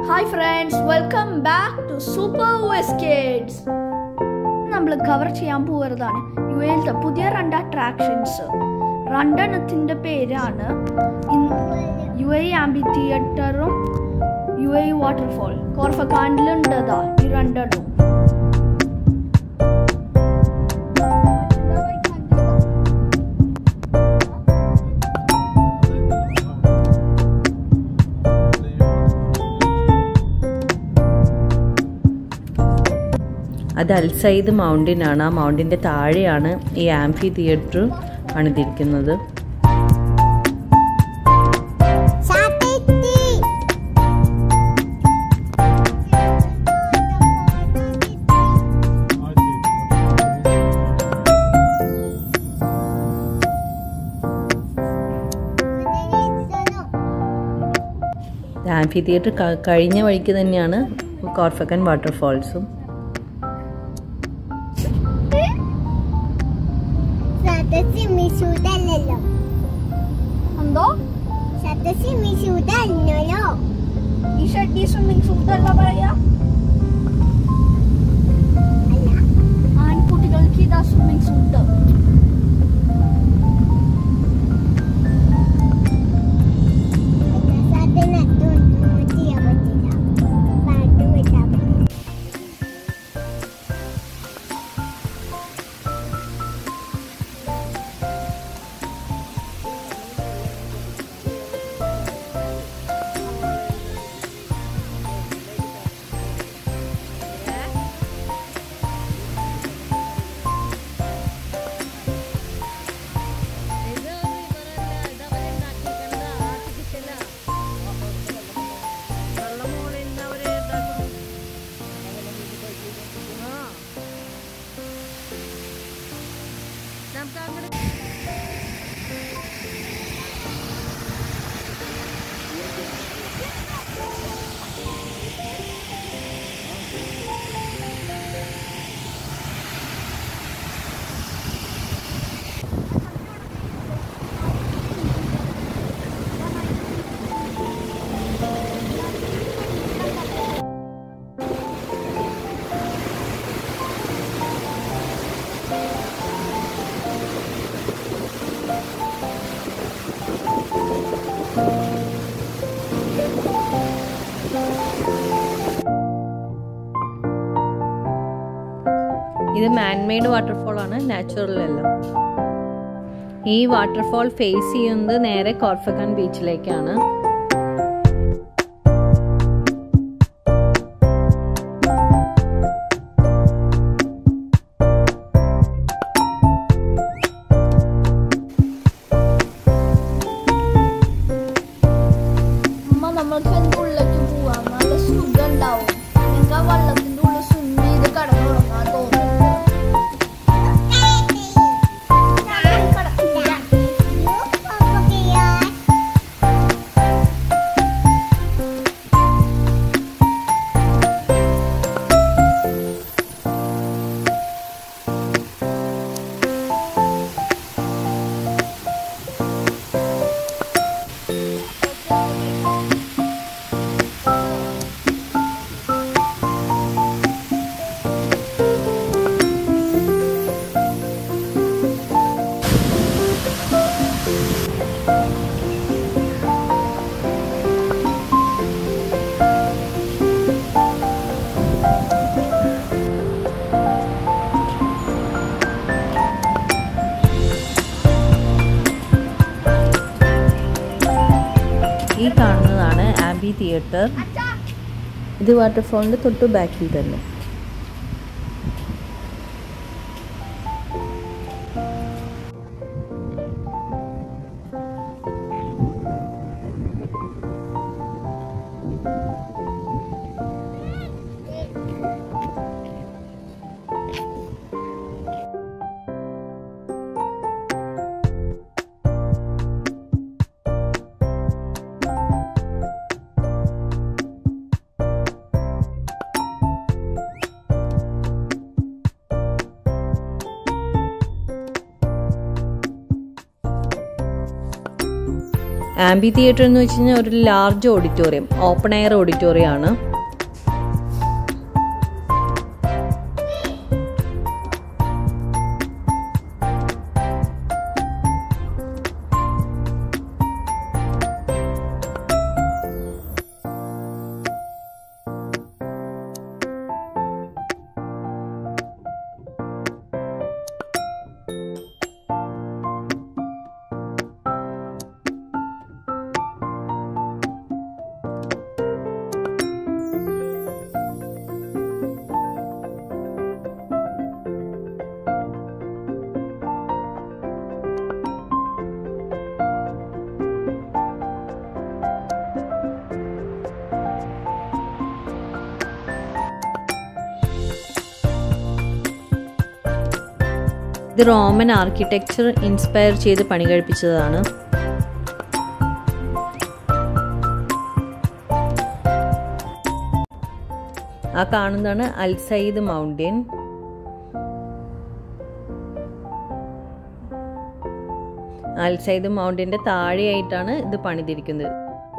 Hi friends welcome back to super Wes kids നമ്മൾ cover ചെയ്യാൻ പോകുന്നതാണ് യു എയിലത്തെ പുതിയ രണ്ട് അട്രാക്ഷൻസ് രണ്ടെണ്ണത്തിൻ്റെ പേരാണ് യു എ ആംബി തിയേറ്ററും യു എ വാട്ടർഫോൾ കോർഫക്കാൻഡിലുണ്ടതാ ഈ രണ്ടെണ്ണവും അത് അൽസൈദ് മൗണ്ടൻ ആണ് ആ മൗണ്ടിൻ്റെ താഴെയാണ് ഈ ആംഫി തിയേറ്റർ പണിതിരിക്കുന്നത് ആംഫി തിയേറ്റർ കഴിഞ്ഞ വഴിക്ക് തന്നെയാണ് കോർഫക്കൻ വാട്ടർഫാൾസും മിശൂദല്ലോ എന്തോ സത്യസി മിശൂദല്ലോ ഈ ഷട്ടി സ്വിമ്മിംഗ് സൂട്ട് അല്ല പറയാ അല്ല ആൺകുട്ടികൾക്ക് ഇതാ സ്വിമ്മിംഗ് സൂട്ട് അതിനകത്തൊന്നും ചെയ്യാൻ പറ്റില്ല പാട്ടും വിട്ടാൽ പറ്റില്ല ഇത് മാൻമെയ്ഡ് വാട്ടർഫോൾ ആണ് നാച്ചുറൽ അല്ല ഈ വാട്ടർഫോൾ ഫേസ് ചെയ്യുന്നത് നേരെ കോർഫക്കാൻ ബീച്ചിലേക്കാണ് അമ്മ നമ്മൾക്ക് അതിന്റെ ഉള്ളിലേക്ക് പോവാം നല്ല സുഖം ഉണ്ടാവും നിങ്ങൾക്ക് ആ വെള്ളത്തിന്റെ ഉള്ളിൽ സ്വിം ചെയ്ത് കടന്നുറങ്ങാൻ തോന്നുന്നുണ്ട് ഈ കാണുന്നതാണ് ആംബി തിയേറ്റർ ഇത് വാട്ടർഫോളിൻ്റെ തൊട്ട് ബാക്കിൽ തന്നെ ആംബി തിയേറ്റർ എന്ന് വെച്ച് കഴിഞ്ഞാൽ ഒരു large auditorium open air auditorium ആണ് ഇത് റോമൻ ആർക്കിടെക്ചർ ഇൻസ്പയർ ചെയ്ത് പണി കഴിപ്പിച്ചതാണ് ആ കാണുന്നതാണ് അൽസൈദ് മൗണ്ടൻ അൽസൈദ് മൗണ്ടന്റെ താഴെയായിട്ടാണ് ഇത് പണിതിരിക്കുന്നത്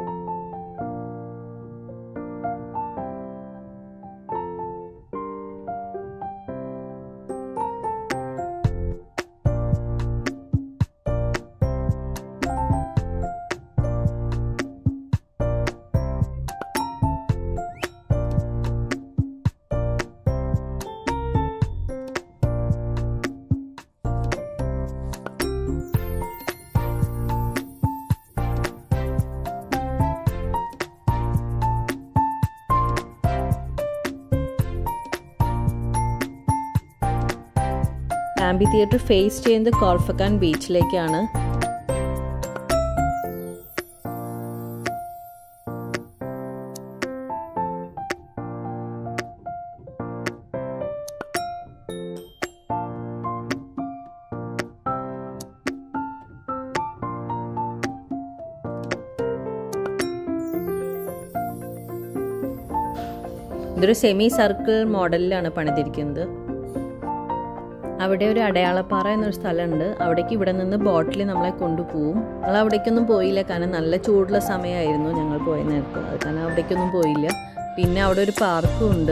ആംബി തിയേറ്റർ ഫേസ് ചെയ്യുന്നത് കോർഫക്കാൻ ബീച്ചിലേക്കാണ് ഇതൊരു സെമി സർക്കിൾ മോഡലിലാണ് പണിതിരിക്കുന്നത് അവിടെ ഒരു അടയാളപ്പാറ എന്നൊരു സ്ഥലമുണ്ട് അവിടേക്ക് ഇവിടെ നിന്ന് ബോട്ടിൽ നമ്മളെ കൊണ്ടുപോകും ഞങ്ങൾ അവിടേക്കൊന്നും പോയില്ല കാരണം നല്ല ചൂടുള്ള സമയമായിരുന്നു ഞങ്ങൾ പോയ നേരത്ത് അത് കാരണം അവിടേക്കൊന്നും പോയില്ല പിന്നെ അവിടെ ഒരു പാർക്കും ഉണ്ട്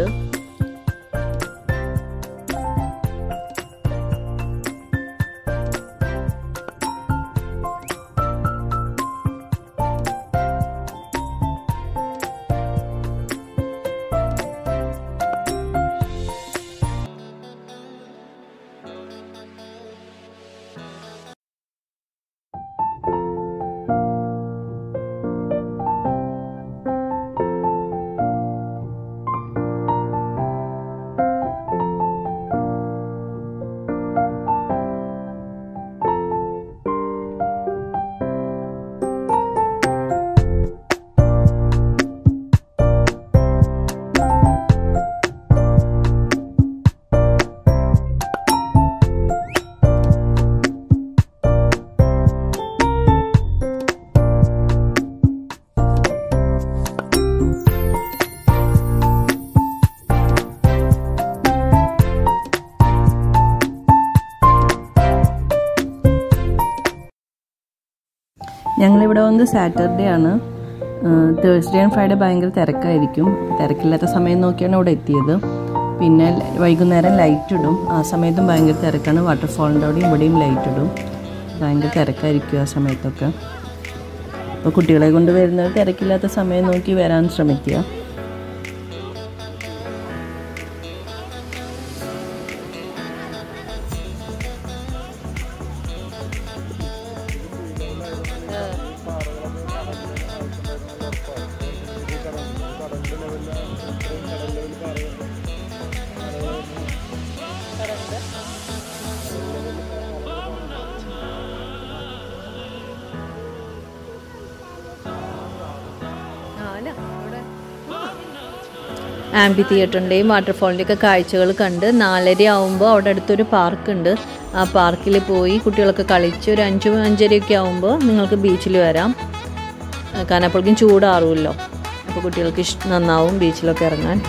ഞങ്ങളിവിടെ വന്നത് സാറ്റർഡേ ആണ് തേഴ്സ്ഡേ ആൻഡ് ഫ്രൈഡേ ഭയങ്കര തിരക്കായിരിക്കും തിരക്കില്ലാത്ത സമയം നോക്കിയാണ് ഇവിടെ എത്തിയത് പിന്നെ വൈകുന്നേരം ലൈറ്റ് ഇടും ആ സമയത്തും ഭയങ്കര തിരക്കാണ് വാട്ടർഫാളിൻ്റെ അവിടെയും ഇവിടെയും ലൈറ്റ് ഇടും ഭയങ്കര തിരക്കായിരിക്കും ആ സമയത്തൊക്കെ അപ്പോൾ കുട്ടികളെ കൊണ്ട് വരുന്നത് തിരക്കില്ലാത്ത സമയം നോക്കി വരാൻ ശ്രമിക്കുക ആംബി തിയേറ്ററിൻ്റെയും വാട്ടർഫോളിൻ്റെയും ഒക്കെ കാഴ്ചകൾ കണ്ട് നാലര ആവുമ്പോൾ അവിടെ അടുത്തൊരു പാർക്കുണ്ട് ആ പാർക്കിൽ പോയി കുട്ടികളൊക്കെ കളിച്ച് ഒരു അഞ്ച് അഞ്ചരയൊക്കെ ആവുമ്പോൾ നിങ്ങൾക്ക് ബീച്ചിൽ വരാം കാരണം അപ്പോഴേക്കും ചൂടാറുമല്ലോ അപ്പോൾ കുട്ടികൾക്ക് ഇഷ്ടം നന്നാവും ബീച്ചിലൊക്കെ ഇറങ്ങാൻ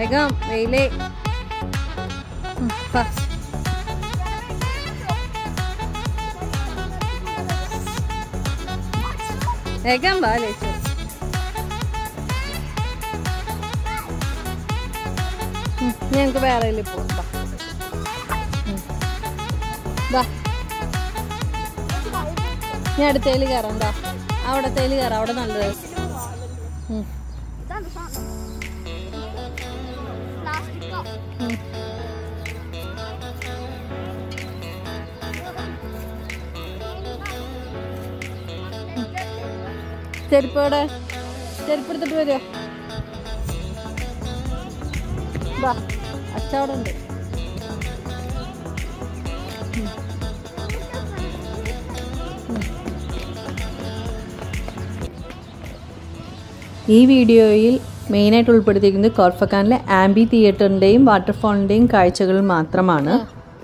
വേഗം വെയിലേ ഉം, വാ. വേഗം വാ ലേച്ചു ഉം, ഇനി ഞങ്ങൾക്ക് വേറെ ഇതില് പോവാം വാ. ഉം. വാ ഞാൻ അടുത്തേല് കയറാം വാ അവിടത്തേല് കയറാം അവിടെ നല്ല രസം ഉം. ഇതാണ് സാധനം പ്ലാസ്റ്റിക്കോ ഉം. ചെരുപ്പ് എവിടെ ചെരുപ്പ് എടുത്തിട്ട് വരുമോ വാ അച്ഛ അവിടെ ഉണ്ട് ഉം. ഉം. ഈ വീഡിയോയിൽ മെയിനായിട്ട് ഉൾപ്പെടുത്തിയിരിക്കുന്നത് കോർഫക്കാനിലെ ആംബി തിയേറ്ററിൻ്റെയും വാട്ടർഫോളിൻ്റെയും കാഴ്ചകൾ മാത്രമാണ്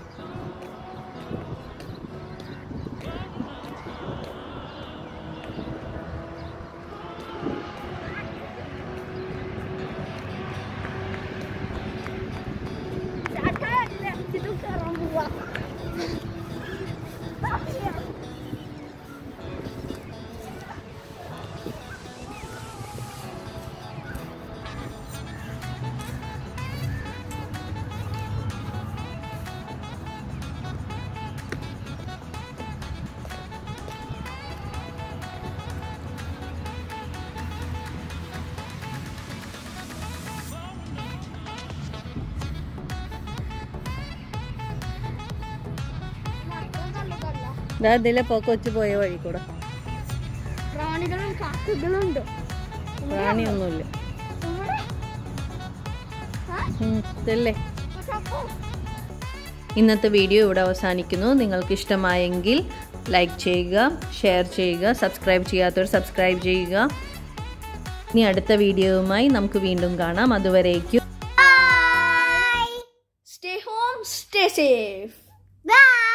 ഇത് കയറാൻ പോവാ ഇതിലെ പോക്ക് വെച്ച് പോയ വഴി കൂടെ പ്രാണികളും കാക്കകളും ഉണ്ട് പ്രാണിയൊന്നുമില്ല ഇവിടെ ഉം, ഇതല്ലേ ഇന്നത്തെ വീഡിയോ ഇവിടെ അവസാനിക്കുന്നു നിങ്ങൾക്ക് ഇഷ്ടമായെങ്കിൽ ലൈക്ക് ചെയ്യുക ഷെയർ ചെയ്യുക സബ്സ്ക്രൈബ് ചെയ്യാത്തവർ സബ്സ്ക്രൈബ് ചെയ്യുക ഇനി അടുത്ത വീഡിയോയുമായി നമുക്ക് വീണ്ടും കാണാം അതുവരേക്കും Stay home, stay safe. Bye.